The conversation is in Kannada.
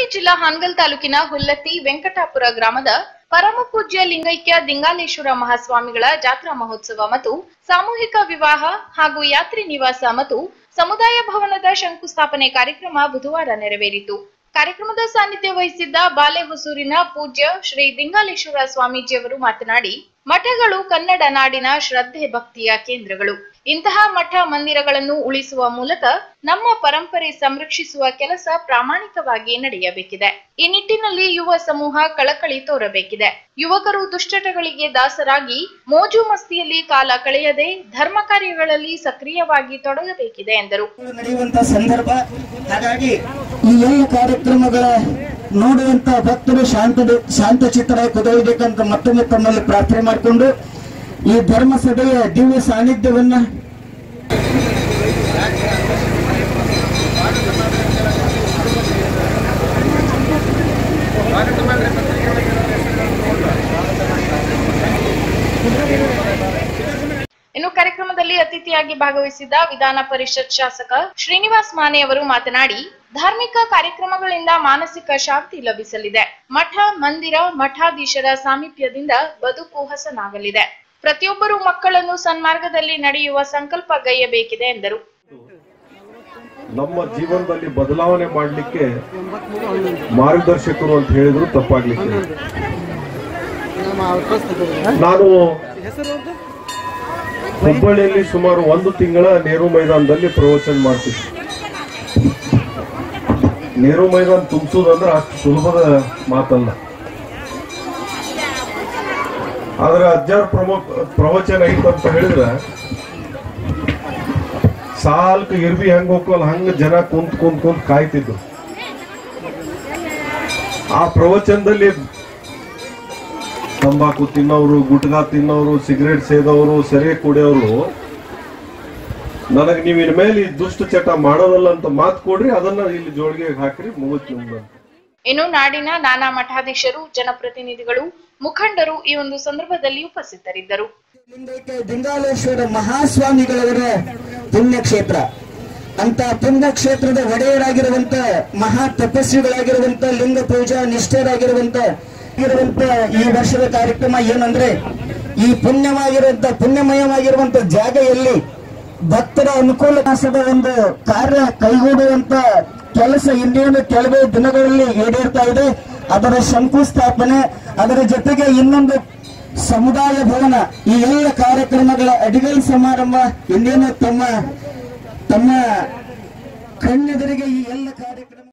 ಉಡುಪಿ ಜಿಲ್ಲಾ ಹಾನಗಲ್ ತಾಲೂಕಿನ ಹುಲ್ಲತ್ತಿ ವೆಂಕಟಾಪುರ ಗ್ರಾಮದ ಪರಮಪೂಜ್ಯ ಲಿಂಗೈಕ್ಯ ದಿಂಗಾಲೇಶ್ವರ ಮಹಾಸ್ವಾಮಿಗಳ ಜಾತ್ರಾ ಮಹೋತ್ಸವ ಮತ್ತು ಸಾಮೂಹಿಕ ವಿವಾಹ ಹಾಗೂ ಯಾತ್ರಿ ನಿವಾಸ ಮತ್ತು ಸಮುದಾಯ ಭವನದ ಶಂಕುಸ್ಥಾಪನೆ ಕಾರ್ಯಕ್ರಮ ಬುಧವಾರ ನೆರವೇರಿತು ಕಾರ್ಯಕ್ರಮದ ಸಾನ್ನಿಧ್ಯ ವಹಿಸಿದ್ದ ಬಾಲೆಹೊಸೂರಿನ ಪೂಜ್ಯ ಶ್ರೀ ದಿಂಗಾಲೇಶ್ವರ ಸ್ವಾಮೀಜಿಯವರು ಮಾತನಾಡಿ ಮಠಗಳು ಕನ್ನಡ ನಾಡಿನ ಶ್ರದ್ಧೆ ಭಕ್ತಿಯ ಕೇಂದ್ರಗಳು ಇಂತಹ ಮಠ ಮಂದಿರಗಳನ್ನು ಉಳಿಸುವ ಮೂಲಕ ನಮ್ಮ ಪರಂಪರೆ ಸಂರಕ್ಷಿಸುವ ಕೆಲಸ ಪ್ರಾಮಾಣಿಕವಾಗಿ ನಡೆಯಬೇಕಿದೆ ಈ ನಿಟ್ಟಿನಲ್ಲಿ ಯುವ ಸಮೂಹ ಕಳಕಳಿ ತೋರಬೇಕಿದೆ ಯುವಕರು ದುಶ್ಚಟಗಳಿಗೆ ದಾಸರಾಗಿ ಮೋಜು ಮಸ್ತಿಯಲ್ಲಿ ಕಾಲ ಕಳೆಯದೆ ಧರ್ಮ ಕಾರ್ಯಗಳಲ್ಲಿ ಸಕ್ರಿಯವಾಗಿ ತೊಡಗಬೇಕಿದೆ ಎಂದರು ನಡೆಯುವಂತ ಸಂದರ್ಭ ಹಾಗಾಗಿ ಈ ಎಲ್ಲ ಕಾರ್ಯಕ್ರಮಗಳ ನೋಡುವಂತ ಭಕ್ತರು ಶಾಂತ ಶಾಂತ ಚಿತ್ತರಾಗಿ ಕುದೊಯ್ಯಬೇಕಂತ ಮತ್ತೊಮ್ಮೆ ತಮ್ಮಲ್ಲಿ ಪ್ರಾರ್ಥನೆ ಮಾಡಿಕೊಂಡು ಈ ಧರ್ಮಸಭೆಯ ದಿವ್ಯ ಸಾನ್ನಿಧ್ಯವನ್ನ ಇನ್ನು ಕಾರ್ಯಕ್ರಮದಲ್ಲಿ ಅತಿಥಿಯಾಗಿ ಭಾಗವಹಿಸಿದ್ದ ವಿಧಾನ ಪರಿಷತ್ ಶಾಸಕ ಶ್ರೀನಿವಾಸ್ ಮಾನೆ ಅವರು ಮಾತನಾಡಿ ಧಾರ್ಮಿಕ ಕಾರ್ಯಕ್ರಮಗಳಿಂದ ಮಾನಸಿಕ ಶಾಂತಿ ಲಭಿಸಲಿದೆ ಮಠ ಮಂದಿರ ಮಠಾಧೀಶರ ಸಾಮೀಪ್ಯದಿಂದ ಬದುಕು ಹಸನಾಗಲಿದೆ ಪ್ರತಿಯೊಬ್ಬರು ಮಕ್ಕಳನ್ನು ಸನ್ಮಾರ್ಗದಲ್ಲಿ ನಡೆಯುವ ಸಂಕಲ್ಪ ಗೈಯಬೇಕಿದೆ ಎಂದರು ನಮ್ಮ ಜೀವನದಲ್ಲಿ ಬದಲಾವಣೆ ಮಾಡಲಿಕ್ಕೆ ಮಾರ್ಗದರ್ಶಕರು ಅಂತ ಹೇಳಿದ್ರು ತಪ್ಪಾಗ್ಲಿಕ್ಕೆ ನಾನು ಹುಬ್ಬಳ್ಳಿಯಲ್ಲಿ ಸುಮಾರು ಒಂದು ತಿಂಗಳ ನೆಹರು ಮೈದಾನದಲ್ಲಿ ಪ್ರವಚನ ಮಾಡ್ತಿದ್ದೆ ನೆಹರು ಮೈದಾನ ತುಂಬಿಸೋದಂದ್ರೆ ಅಷ್ಟು ಸುಲಭದ ಮಾತಲ್ಲ ಆದ್ರೆ ಅಜ್ಜಾರ್ ಪ್ರಮೋ ಪ್ರವಚನ ಐತೆ ಅಂತ ಹೇಳಿದ್ರೆ ಸಾಲ್ಕ್ ಇರ್ಬಿ ಹೆಂಗ್ ಹೋಗ್ವಲ್ಲ ಹಂಗ ಜನ ಕುಂತ್ ಕುಂತ್ ಕುಂತ್ ಕಾಯ್ತಿದ್ರು ಆ ಪ್ರವಚನದಲ್ಲಿ ತಂಬಾಕು ತಿನ್ನೋರು ಗುಟ್ಕಾ ತಿನ್ನೋರು ಸಿಗರೇಟ್ ಸೇದವರು ಸೆರೆ ಕುಡಿಯೋರು ನನಗೆ ನೀವು ಇನ್ಮೇಲೆ ಈ ದುಷ್ಟ ಚಟ ಮಾಡೋದಲ್ಲ ಅಂತ ಮಾತು ಕೊಡ್ರಿ ಅದನ್ನ ಇಲ್ಲಿ ಜೋಳಿಗೆ ಹಾಕ್ರಿ ಮುಗಿತು ನಿಮ್ದು ಇನ್ನು ನಾಡಿನ ನಾನಾ ಮಠಾಧೀಶರು ಜನಪ್ರತಿನಿಧಿಗಳು ಮುಖಂಡರು ಈ ಒಂದು ಸಂದರ್ಭದಲ್ಲಿ ಉಪಸ್ಥಿತರಿದ್ದರು ಲಿಂಗೈಕ್ಯ ದಿಂಗಾಲೇಶ್ವರ ಮಹಾಸ್ವಾಮಿಗಳವರ ಪುಣ್ಯಕ್ಷೇತ್ರ ಅಂತ ಪುಣ್ಯಕ್ಷೇತ್ರದ ಒಡೆಯರಾಗಿರುವಂತ ಮಹಾ ತಪಸ್ವಿಗಳಾಗಿರುವಂತ ಲಿಂಗ ಪೂಜಾ ನಿಷ್ಠರಾಗಿರುವಂತ ಇರುವಂತ ಈ ವರ್ಷದ ಕಾರ್ಯಕ್ರಮ ಏನಂದ್ರೆ ಈ ಪುಣ್ಯವಾಗಿರುವಂತ ಪುಣ್ಯಮಯವಾಗಿರುವಂತ ಜಾಗೆಯಲ್ಲಿ ಭಕ್ತರ ಅನುಕೂಲವಾಸದ ಒಂದು ಕಾರ್ಯ ಕೈಗೂಡುವಂತ ಕೆಲಸ ಇನ್ನೇನು ಕೆಲವೇ ದಿನಗಳಲ್ಲಿ ಈಡೇರ್ತಾ ಇದೆ ಅದರ ಶಂಕುಸ್ಥಾಪನೆ ಅದರ ಜೊತೆಗೆ ಇನ್ನೊಂದು ಸಮುದಾಯ ಭವನ ಈ ಎಲ್ಲ ಕಾರ್ಯಕ್ರಮಗಳ ಅಡಿಗಲ್ ಸಮಾರಂಭ ಇನ್ನೇನು ತಮ್ಮ ತಮ್ಮ ಕಣ್ಣೆದುರಿಗೆ ಈ ಎಲ್ಲ ಕಾರ್ಯಕ್ರಮ